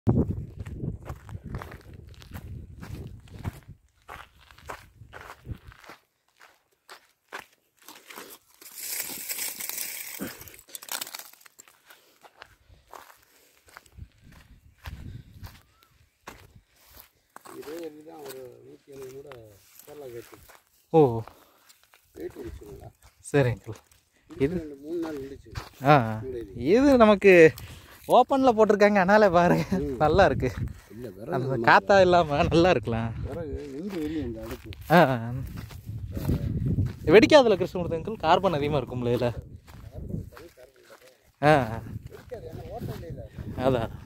இருபது அடி தான் ஒரு நூற்றி எழுபது கூட கேரளா கேட்டு ஓ வெயிட் வந்துச்சுங்களா சரி அங்கிள் இது ரெண்டு மூணு நாள் இருந்துச்சு ஆ மூணு இது நமக்கு ஓப்பனில் போட்டிருக்காங்க அதனால பாருங்க நல்லா இருக்கு இல்லை விறகு அந்த காத்தா இல்லாமல் நல்லா இருக்கலாம் விறகு எங்கே வெளியே இந்த அடுப்பு ஆ வெடிக்காதுல கிருஷ்ணமூர்த்தி அங்கிள் கார்பன் அதிகமாக இருக்கும்ல இதில் ஆ அதான்